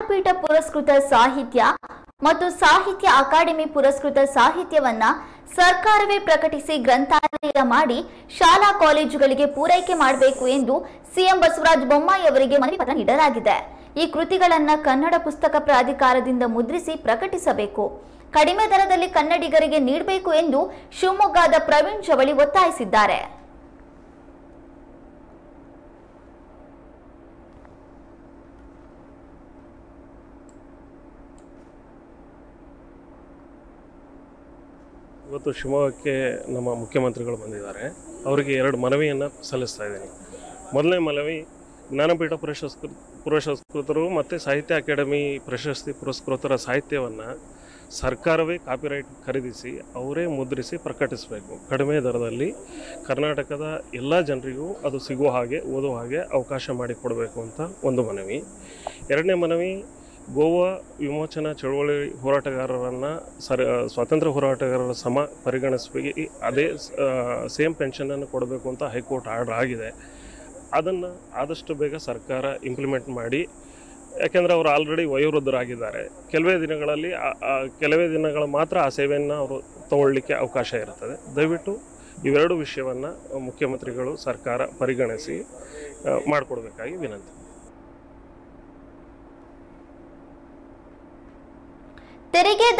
ಪೀಠ ಪುರಸ್ಕೃತ ಸಾಹಿತ್ಯ ಮತ್ತು ಸಾಹಿತ್ಯ ಅಕಾಡೆಮಿ ಪುರಸ್ಕೃತ ಸಾಹಿತ್ಯವನ್ನ ಸರ್ಕಾರವೇ ಪ್ರಕಟಿಸಿ ಗ್ರಂಥಾಲಯ ಮಾಡಿ ಶಾಲಾ ಕಾಲೇಜುಗಳಿಗೆ ಪೂರೈಕೆ ಮಾಡಬೇಕು ಎಂದು ಸಿಎಂ ಬಸವರಾಜ ಬೊಮ್ಮಾಯಿ ಅವರಿಗೆ ಮನವಿ ಪತ್ರ ನೀಡಲಾಗಿದೆ ಈ ಕೃತಿಗಳನ್ನ ಕನ್ನಡ ಪುಸ್ತಕ ಪ್ರಾಧಿಕಾರದಿಂದ ಮುದ್ರಿಸಿ ಪ್ರಕಟಿಸಬೇಕು ಕಡಿಮೆ ದರದಲ್ಲಿ ಕನ್ನಡಿಗರಿಗೆ ನೀಡಬೇಕು ಎಂದು ಶಿವಮೊಗ್ಗದ ಪ್ರವೀಣ್ ಜವಳಿ ಒತ್ತಾಯಿಸಿದ್ದಾರೆ ಇವತ್ತು ಶಿವಮೊಗ್ಗಕ್ಕೆ ನಮ್ಮ ಮುಖ್ಯಮಂತ್ರಿಗಳು ಬಂದಿದ್ದಾರೆ ಅವರಿಗೆ ಎರಡು ಮನವಿಯನ್ನು ಸಲ್ಲಿಸ್ತಾ ಇದ್ದೀನಿ ಮೊದಲನೇ ಮನವಿ ಜ್ಞಾನಪೀಠ ಪ್ರಶಸ್ಕೃ ಪುರಸ್ಕೃತರು ಮತ್ತು ಸಾಹಿತ್ಯ ಅಕಾಡೆಮಿ ಪ್ರಶಸ್ತಿ ಪುರಸ್ಕೃತರ ಸಾಹಿತ್ಯವನ್ನು ಸರ್ಕಾರವೇ ಕಾಪಿರೈಟ್ ಖರೀದಿಸಿ ಅವರೇ ಮುದ್ರಿಸಿ ಪ್ರಕಟಿಸಬೇಕು ಕಡಿಮೆ ದರದಲ್ಲಿ ಕರ್ನಾಟಕದ ಎಲ್ಲ ಜನರಿಗೂ ಅದು ಸಿಗುವ ಹಾಗೆ ಓದುವ ಹಾಗೆ ಅವಕಾಶ ಮಾಡಿಕೊಡಬೇಕು ಅಂತ ಒಂದು ಮನವಿ ಎರಡನೇ ಮನವಿ ಗೋವಾ ವಿಮೋಚನಾ ಚಳವಳಿ ಹೋರಾಟಗಾರರನ್ನು ಸರ್ ಸ್ವಾತಂತ್ರ್ಯ ಹೋರಾಟಗಾರರ ಸಮ ಪರಿಗಣಿಸಬೇಕು ಅದೇ ಸೇಮ್ ಪೆನ್ಷನನ್ನು ಕೊಡಬೇಕು ಅಂತ ಹೈಕೋರ್ಟ್ ಆರ್ಡರ್ ಆಗಿದೆ ಅದನ್ನು ಆದಷ್ಟು ಬೇಗ ಸರ್ಕಾರ ಇಂಪ್ಲಿಮೆಂಟ್ ಮಾಡಿ ಯಾಕೆಂದರೆ ಅವರು ಆಲ್ರೆಡಿ ವಯೋವೃದ್ಧರಾಗಿದ್ದಾರೆ ಕೆಲವೇ ದಿನಗಳಲ್ಲಿ ಆ- ಆ ಕೆಲವೇ ದಿನಗಳ ಮಾತ್ರ ಆ ಸೇವೆಯನ್ನು ಅವರು ತಗೊಳ್ಳಿಕ್ಕೆ ಅವಕಾಶ ಇರ್ತದೆ ದಯವಿಟ್ಟು ಇವೆರಡು ವಿಷಯವನ್ನು ಮುಖ್ಯಮಂತ್ರಿಗಳು ಸರ್ಕಾರ ಪರಿಗಣಿಸಿ ಮಾಡಿಕೊಡ್ಬೇಕಾಗಿ ವಿನಂತಿ ತೆರಿಗೆ